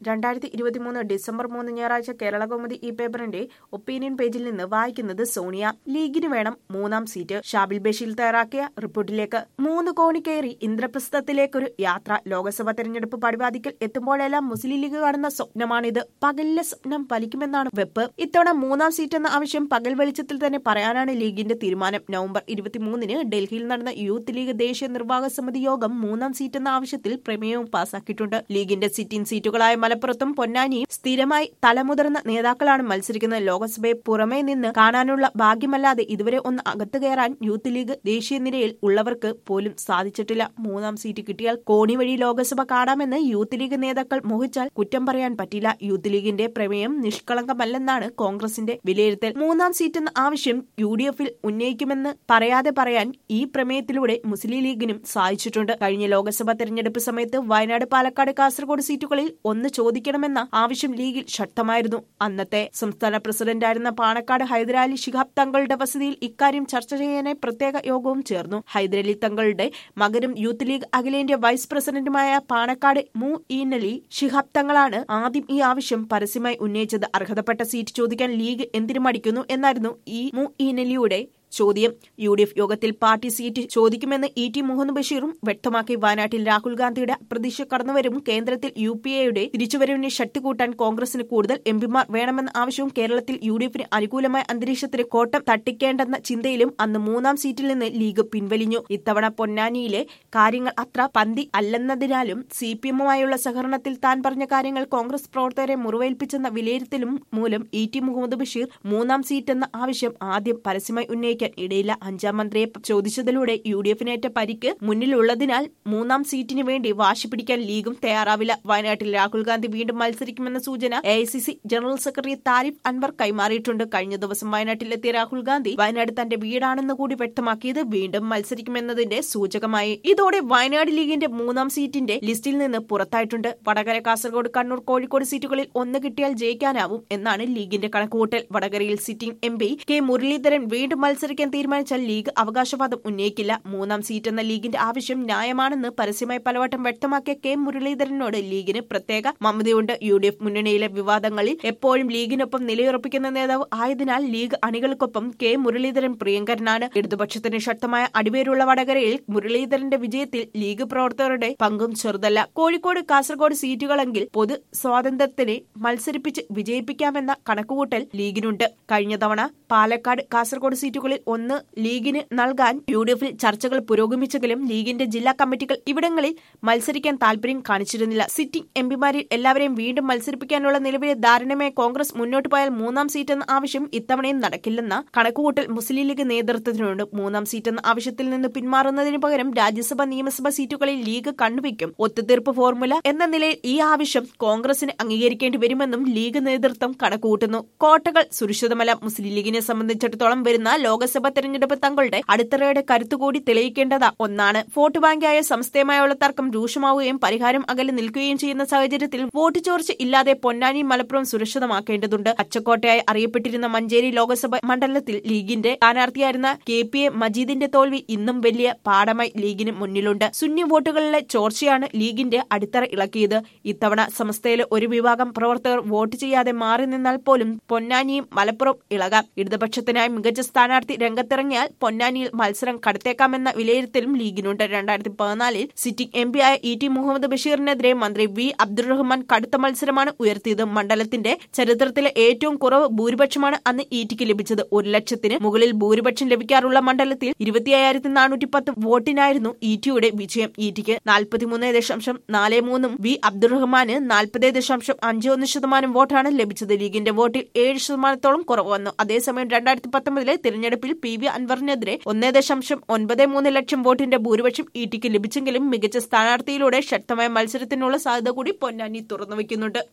രണ്ടായിരത്തി ഇരുപത്തിമൂന്ന് ഡിസംബർ മൂന്ന് ഞായറാഴ്ച കേരള കൗമുദി ഈ പേപ്പറിന്റെ ഒപ്പീനിയൻ പേജിൽ നിന്ന് വായിക്കുന്നത് സോണിയ ലീഗിന് വേണം മൂന്നാം സീറ്റ് ഷാബിൽ ബഷീർ തയ്യാറാക്കിയ റിപ്പോർട്ടിലേക്ക് മൂന്ന് കോണി കയറി ഇന്ദ്രപ്രസ്ഥത്തിലേക്കൊരു യാത്ര ലോക്സഭാ തെരഞ്ഞെടുപ്പ് പടിവാദിക്കൽ എത്തുമ്പോഴെല്ലാം മുസ്ലിം ലീഗ് കാണുന്ന സ്വപ്നമാണിത് പകലിലെ സ്വപ്നം വലിക്കുമെന്നാണ് വെപ്പ് ഇത്തവണ മൂന്നാം സീറ്റ് എന്ന ആവശ്യം പകൽ വെളിച്ചത്തിൽ തന്നെ പറയാനാണ് ലീഗിന്റെ തീരുമാനം നവംബർ ഇരുപത്തിമൂന്നിന് ഡൽഹിയിൽ നടന്ന യൂത്ത് ലീഗ് ദേശീയ നിർവാഹക സമിതി യോഗം മൂന്നാം സീറ്റ് എന്ന ആവശ്യത്തിൽ പ്രമേയവും പാസാക്കിയിട്ടുണ്ട് ലീഗിന്റെ സിറ്റിംഗ് സീറ്റുകളായ മലപ്പുറത്തും പൊന്നാനിയും സ്ഥിരമായി തലമുതിർന്ന നേതാക്കളാണ് മത്സരിക്കുന്നത് ലോക്സഭയെ പുറമേ നിന്ന് കാണാനുള്ള ഭാഗ്യമല്ലാതെ ഇതുവരെ ഒന്ന് അകത്തു കയറാൻ യൂത്ത് ലീഗ് ദേശീയ നിരയിൽ ഉള്ളവർക്ക് പോലും സാധിച്ചിട്ടില്ല മൂന്നാം സീറ്റ് കിട്ടിയാൽ കോണി വഴി ലോക്സഭ കാണാമെന്ന് യൂത്ത് ലീഗ് നേതാക്കൾ മോഹിച്ചാൽ കുറ്റം പറയാൻ പറ്റില്ല യൂത്ത് ലീഗിന്റെ പ്രമേയം നിഷ്കളങ്കമല്ലെന്നാണ് കോൺഗ്രസിന്റെ വിലയിരുത്തൽ മൂന്നാം സീറ്റ് എന്ന ആവശ്യം യു ഡി എഫിൽ ഉന്നയിക്കുമെന്ന് പറയാതെ പറയാൻ ഈ പ്രമേയത്തിലൂടെ മുസ്ലിം ലീഗിനും സാധിച്ചിട്ടുണ്ട് കഴിഞ്ഞ ലോക്സഭാ തെരഞ്ഞെടുപ്പ് സമയത്ത് വയനാട് പാലക്കാട് കാസർഗോഡ് സീറ്റുകളിൽ ഒന്ന് ചോദിക്കണമെന്ന ആവശ്യം ലീഗിൽ ശക്തമായിരുന്നു അന്നത്തെ സംസ്ഥാന പ്രസിഡന്റായിരുന്ന പാണക്കാട് ഹൈദരാലി ശിഹാബ് തങ്ങളുടെ വസതിയിൽ ഇക്കാര്യം ചർച്ച ചെയ്യാനായി പ്രത്യേക യോഗവും ചേർന്നു ഹൈദരലി തങ്ങളുടെ മകനും യൂത്ത് ലീഗ് അഖിലേന്ത്യാ വൈസ് പ്രസിഡന്റുമായ പാണക്കാട് മു ഈനലി ശിഹാബ് തങ്ങളാണ് ആദ്യം ഈ ആവശ്യം പരസ്യമായി ഉന്നയിച്ചത് അർഹതപ്പെട്ട സീറ്റ് ചോദിക്കാൻ ലീഗ് എന്തിനു മടിക്കുന്നു എന്നായിരുന്നു ഈ മു ഈനലിയുടെ ചോദ്യം യു ഡി എഫ് യോഗത്തിൽ പാർട്ടി സീറ്റ് ചോദിക്കുമെന്ന് ഇ ടി മുഹമ്മദ് ബഷീറും വ്യക്തമാക്കി വയനാട്ടിൽ രാഹുൽ ഗാന്ധിയുടെ പ്രതീക്ഷ കടന്നുവരും കേന്ദ്രത്തിൽ യു പി എയുടെ തിരിച്ചുവരവിനെ ശക്തി കൂട്ടാൻ കോൺഗ്രസിന് കൂടുതൽ എംപിമാർ വേണമെന്ന ആവശ്യവും കേരളത്തിൽ യു ഡി എഫിന് അനുകൂലമായ അന്തരീക്ഷത്തിന് കോട്ടം തട്ടിക്കേണ്ടെന്ന ചിന്തയിലും അന്ന് മൂന്നാം സീറ്റിൽ നിന്ന് ലീഗ് പിൻവലിഞ്ഞു ഇത്തവണ പൊന്നാനിയിലെ കാര്യങ്ങൾ അത്ര പന്തി അല്ലെന്നതിനാലും സി പി എമ്മുമായുള്ള സഹകരണത്തിൽ താൻ പറഞ്ഞ കാര്യങ്ങൾ കോൺഗ്രസ് പ്രവർത്തകരെ മുറിവേൽപ്പിച്ചെന്ന വിലയിരുത്തലും മൂലം ഇ ടി മുഹമ്മദ് ബഷീർ മൂന്നാം സീറ്റ് എന്ന ആവശ്യം ആദ്യം പരസ്യമായി ഉന്നയിക്കാൻ ഇടയില്ല അഞ്ചാം മന്ത്രിയെ ചോദിച്ചതിലൂടെ യു ഡി എഫിനേറ്റ പരിക്ക് മുന്നിലുള്ളതിനാൽ മൂന്നാം സീറ്റിന് വേണ്ടി വാശി പിടിക്കാൻ ലീഗും തയ്യാറാവില്ല വയനാട്ടിൽ രാഹുൽ ഗാന്ധി വീണ്ടും മത്സരിക്കുമെന്ന സൂചന A general secretary Tariq Anwar കൈമാറിയിട്ടുണ്ട് കഴിഞ്ഞ ദിവസം വയനാട്ടിലെത്തിയ രാഹുൽ ഗാന്ധി വയനാട് തന്റെ വീടാണെന്ന് കൂടി വ്യക്തമാക്കിയത് വീണ്ടും മത്സരിക്കുമെന്നതിന്റെ സൂചകമായി ഇതോടെ വയനാട് ലീഗിന്റെ മൂന്നാം സീറ്റിന്റെ ലിസ്റ്റിൽ നിന്ന് പുറത്തായിട്ടുണ്ട് വടകര കാസർഗോഡ് കണ്ണൂർ കോഴിക്കോട് സീറ്റുകളിൽ ഒന്ന് കിട്ടിയാൽ ജയിക്കാനാവും എന്നാണ് ലീഗിന്റെ കണക്കുകൂട്ടൽ വടകരയിൽ sitting M P K Muraleedharan വീണ്ടും മത്സരിക്കാൻ തീരുമാനിച്ചാൽ ലീഗ് അവകാശവാദം ഉന്നയിക്കില്ല മൂന്നാം സീറ്റ് എന്ന ലീഗിന്റെ ആവശ്യം ന്യായമാണെന്ന് പരസ്യമായി പലവട്ടം വ്യക്തമാക്കിയ കെ മുരളീധരനോട് ലീഗിന് പ്രത്യേക മമതയുണ്ട് യു ഡി എഫ് മുന്നണിയിലെ വിവാദങ്ങളിൽ എപ്പോഴും ലീഗിനൊപ്പം നിലയുറപ്പിക്കുന്ന നേതാവ് ആയതിനാൽ ലീഗ് അണികൾക്കൊപ്പം കെ മുരളീധരൻ പ്രിയങ്കരനാണ് ഇടതുപക്ഷത്തിന് ശക്തമായ അടിവേരുള്ള വടകരയിൽ മുരളീധരന്റെ വിജയത്തിൽ ലീഗ് പ്രവർത്തകരുടെ പങ്കും ചെറുതല്ല കോഴിക്കോട് കാസർഗോഡ് സീറ്റുകളെങ്കിൽ പൊതു സ്വാതന്ത്ര്യത്തിന് മത്സരിപ്പിച്ച് വിജയിപ്പിക്കാമെന്ന കണക്കുകൂട്ടൽ ലീഗിനുണ്ട് കഴിഞ്ഞ തവണ പാലക്കാട് കാസർഗോഡ് സീറ്റുകളിൽ ഒന്ന് ലീഗിന് നൽകാൻ യു ഡി എഫിൽ ചർച്ചകൾ പുരോഗമിച്ചെങ്കിലും ലീഗിന്റെ ജില്ലാ കമ്മിറ്റികൾ ഇവിടങ്ങളിൽ മത്സരിക്കാൻ താൽപര്യം കാണിച്ചിരുന്നില്ല സിറ്റിംഗ് എംപിമാരിൽ എല്ലാവരെയും വീണ്ടും മത്സരിപ്പിക്കാനുള്ള നിലവിലെ ധാരണയുമായി കോൺഗ്രസ് മുന്നോട്ട് പോയാൽ മൂന്നാം സീറ്റ് എന്ന ആവശ്യം ഇത്തവണയും നടക്കില്ലെന്ന കണക്കുകൂട്ടൽ മുസ്ലിം ലീഗ് നേതൃത്വത്തിനുണ്ട് മൂന്നാം സീറ്റ് എന്ന ആവശ്യത്തിൽ നിന്ന് പിന്മാറുന്നതിന് പകരം രാജ്യസഭ നിയമസഭ സീറ്റുകളിൽ ലീഗ് കണ്ണുവയ്ക്കും ഒത്തുതീർപ്പ് ഫോർമുല എന്ന നിലയിൽ ഈ ആവശ്യം കോൺഗ്രസിന് അംഗീകരിക്കേണ്ടി വരുമെന്നും ലീഗ് നേതൃത്വം കണക്കുകൂട്ടുന്നു കോട്ടകൾ സുരക്ഷിതമല്ല മുസ്ലിം ലീഗിനെ സംബന്ധിച്ചിടത്തോളം വരുന്ന ലോക്സഭാ തെരഞ്ഞെടുപ്പ് തങ്ങളുടെ അടിത്തറയുടെ കരുത്തുകൂടി തെളിയിക്കേണ്ടത് ഒന്നാണ് വോട്ട് ബാങ്കായ സംസ്ഥയുമായുള്ള തർക്കം രൂക്ഷമാവുകയും പരിഹാരം അകലെ നിൽക്കുകയും ചെയ്യുന്ന സാഹചര്യത്തിൽ വോട്ട് ചോർച്ച ഇല്ലാതെ പൊന്നാനി മലപ്പുറം സുരക്ഷിതമാക്കേണ്ടതുണ്ട് അച്ചക്കോട്ടയായി അറിയപ്പെട്ടിരുന്ന മഞ്ചേരി ലോക്സഭ മണ്ഡലത്തിൽ ലീഗിന്റെ സ്ഥാനാർത്ഥിയായിരുന്ന കെ പി എ മജീദിന്റെ തോൽവി ഇന്നും വലിയ പാഠമായി ലീഗിന് മുന്നിലുണ്ട് സുന്നി വോട്ടുകളിലെ ചോർച്ചയാണ് ലീഗിന്റെ അടിത്തറ ഇളക്കിയത് ഇത്തവണ സംസ്ഥയിലെ ഒരു വിഭാഗം പ്രവർത്തകർ വോട്ട് ചെയ്യാതെ മാറി നിന്നാൽ പോലും പൊന്നാനിയും മലപ്പുറം ഇളകാം ഇടതുപക്ഷത്തിനായി മികച്ച സ്ഥാനാർത്ഥി രംഗത്തിറങ്ങിയാൽ പൊന്നാനിയിൽ മത്സരം കടത്തേക്കാമെന്ന വിലയിരുത്തലും ലീഗിനുണ്ട് രണ്ടായിരത്തി പതിനാലിൽ സിറ്റിംഗ് എം പിയായ ഇ ടി മുഹമ്മദ് ബഷീറിനെതിരെ മന്ത്രി വി അബ്ദുറഹ്മാൻ കടുത്ത മത്സരമാണ് ഉയർത്തിയത് മണ്ഡലത്തിന്റെ ചരിത്രത്തിലെ ഏറ്റവും കുറവ് ഭൂരിപക്ഷമാണ് അന്ന് ഇ ടിക്ക് ലഭിച്ചത് ഒരു ലക്ഷത്തിന് മുകളിൽ ഭൂരിപക്ഷം ലഭിക്കാറുള്ള മണ്ഡലത്തിൽ ഇരുപത്തിയ്യായിരത്തി നാനൂറ്റി പത്ത് വോട്ടിനായിരുന്നു ഇ ടിയുടെ വിജയം ഇ ടിക്ക് നാൽപ്പത്തിമൂന്ന് ദശാംശം നാല് മൂന്നും വി അബ്ദുറഹ്മാന് നാൽപ്പത് ദശാംശം അഞ്ച് ഒന്ന് ശതമാനം വോട്ടാണ് ലഭിച്ചത് ലീഗിന്റെ വോട്ടിൽ ഏഴ് ശതമാനത്തോളം കുറവ് വന്നു അതേസമയം രണ്ടായിരത്തി പത്തൊമ്പതിലെ തിരഞ്ഞെടുപ്പിൽ പി വി അൻവറിനെതിരെ ഒന്നേ ദശാംശം ഒൻപത് മൂന്ന് ലക്ഷം വോട്ടിന്റെ ഭൂരിപക്ഷം ഇ ടിക്ക് ലഭിച്ചെങ്കിലും മികച്ച സ്ഥാനാർത്ഥിയിലൂടെ ശക്തമായ മത്സരത്തിനുള്ള സാധ്യത കൂടി പൊന്നാനി തുറന്നുവെക്കുന്നുണ്ട്